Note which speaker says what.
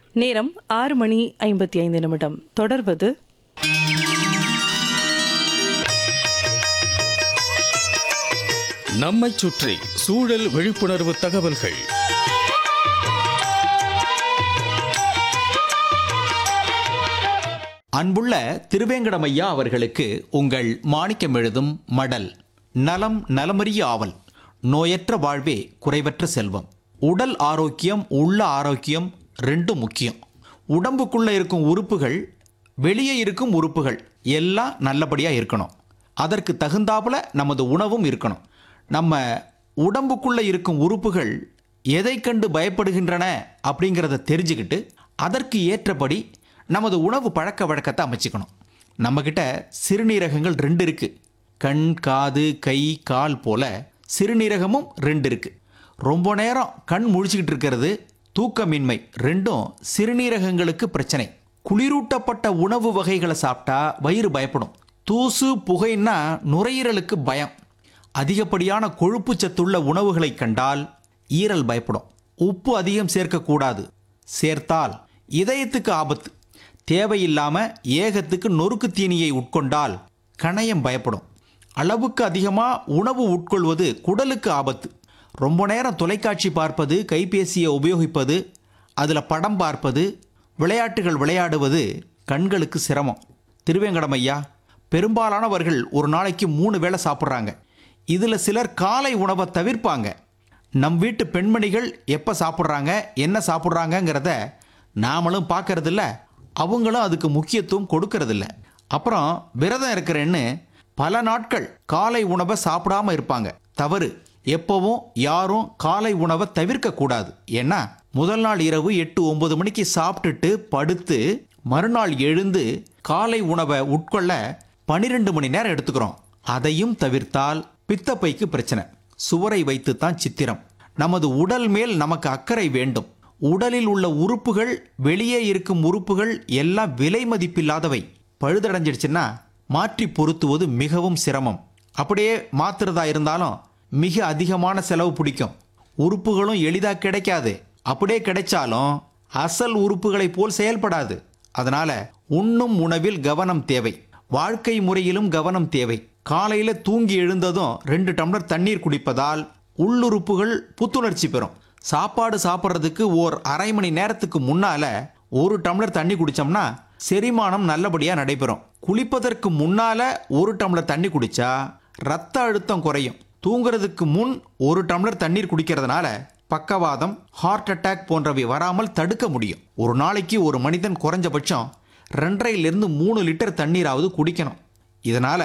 Speaker 1: நேரம் ஆறு மணி ஐம்பத்தி ஐந்து நிமிடம் தொடர்வது
Speaker 2: நம்மைச் சுற்றி சூழல் விழிப்புணர்வு தகவல்கள்
Speaker 3: அன்புள்ள திருவேங்கடமையா அவர்களுக்கு உங்கள் மாணிக்கம் எழுதும் மடல் நலம் நலமறிய ஆவல் நோயற்ற வாழ்வே குறைவற்ற செல்வம் உடல் ஆரோக்கியம் உள்ள ஆரோக்கியம் ரெண்டும் முக்கியம் உடம்புக்குள்ள இருக்கும் உறுப்புகள் வெளியே இருக்கும் உறுப்புகள் எல்லாம் நல்லபடியா இருக்கணும் அதற்கு தகுந்தாப்புல நமது உணவும் இருக்கணும் நம்ம உடம்புக்குள்ள இருக்கும் உறுப்புகள் எதை கண்டு பயப்படுகின்றன அப்படிங்கிறத தெரிஞ்சுக்கிட்டு அதற்கு ஏற்றபடி நமது உணவு பழக்க வழக்கத்தை அமைச்சுக்கணும் நம்மக்கிட்ட சிறுநீரகங்கள் ரெண்டு இருக்கு கண் காது கை கால் போல சிறுநீரகமும் ரெண்டு இருக்கு ரொம்ப நேரம் கண் முழிச்சுக்கிட்டு இருக்கிறது தூக்கமின்மை ரெண்டும் சிறுநீரகங்களுக்கு பிரச்சனை குளிரூட்டப்பட்ட உணவு வகைகளை சாப்பிட்டா வயிறு பயப்படும் தூசு புகைன்னா நுரையீரலுக்கு பயம் அதிகப்படியான கொழுப்பு சத்துள்ள உணவுகளை கண்டால் ஈரல் பயப்படும் உப்பு அதிகம் சேர்க்கக்கூடாது சேர்த்தால் இதயத்துக்கு ஆபத்து தேவையில்லாம ஏகத்துக்கு நொறுக்கு தீனியை உட்கொண்டால் கணையம் பயப்படும் அளவுக்கு அதிகமாக உணவு உட்கொள்வது குடலுக்கு ஆபத்து ரொம்ப நேரம் தொலைக்காட்சி பார்ப்பது கைபேசியை உபயோகிப்பது அதில் படம் பார்ப்பது விளையாட்டுகள் விளையாடுவது கண்களுக்கு சிரமம் திருவேங்கடம் ஐயா பெரும்பாலானவர்கள் ஒரு நாளைக்கு மூணு வேளை சாப்பிட்றாங்க இதில் சிலர் காலை உணவை தவிர்ப்பாங்க நம் வீட்டு பெண்மணிகள் எப்போ சாப்பிட்றாங்க என்ன சாப்பிட்றாங்கங்கிறத நாமளும் பார்க்கறதில்ல அவங்களும் அதுக்கு முக்கியத்துவம் கொடுக்கறதில்ல அப்புறம் விரதம் இருக்கிறேன்னு பல நாட்கள் காலை உணவை சாப்பிடாம இருப்பாங்க தவறு எப்பவும் யாரும் காலை உணவை தவிர்க்க கூடாது ஏன்னா முதல் நாள் இரவு எட்டு ஒன்பது மணிக்கு சாப்பிட்டுட்டு படுத்து மறுநாள் எழுந்து காலை உணவை உட்கொள்ள பனிரெண்டு மணி நேரம் எடுத்துக்கிறோம் அதையும் தவிர்த்தால் பித்தப்பைக்கு பிரச்சனை சுவரை வைத்துத்தான் சித்திரம் நமது உடல் மேல் நமக்கு அக்கறை வேண்டும் உடலில் உள்ள உறுப்புகள் வெளியே இருக்கும் உறுப்புகள் எல்லாம் விலை மதிப்பில்லாதவை பழுதடைஞ்சிடுச்சுன்னா மாற்றி பொருத்துவது மிகவும் சிரமம் அப்படியே மாத்துறதா இருந்தாலும் மிக அதிகமான செலவு பிடிக்கும் உறுப்புகளும் எளிதா கிடைக்காது அப்படியே கிடைச்சாலும் அசல் உறுப்புகளைப் போல் செயல்படாது அதனால உண்ணும் உணவில் கவனம் தேவை வாழ்க்கை முறையிலும் கவனம் தேவை காலையில தூங்கி எழுந்ததும் ரெண்டு டம்ளர் தண்ணீர் குடிப்பதால் உள்ளுறுப்புகள் புத்துணர்ச்சி பெறும் சாப்பாடு சாப்பிட்றதுக்கு ஓர் அரை மணி நேரத்துக்கு முன்னால ஒரு டம்ளர் தண்ணி குடிச்சோம்னா செரிமானம் நல்லபடியா நடைபெறும் குளிப்பதற்கு முன்னால ஒரு டம்ளர் தண்ணி குடிச்சா ரத்த அழுத்தம் குறையும் தூங்குறதுக்கு முன் ஒரு டம்ளர் தண்ணீர் குடிக்கிறதுனால பக்கவாதம் ஹார்ட் அட்டாக் போன்றவை வராமல் தடுக்க முடியும் ஒரு நாளைக்கு ஒரு மனிதன் குறைஞ்சபட்சம் ரெண்டரைலிருந்து மூணு லிட்டர் தண்ணீராவது குடிக்கணும் இதனால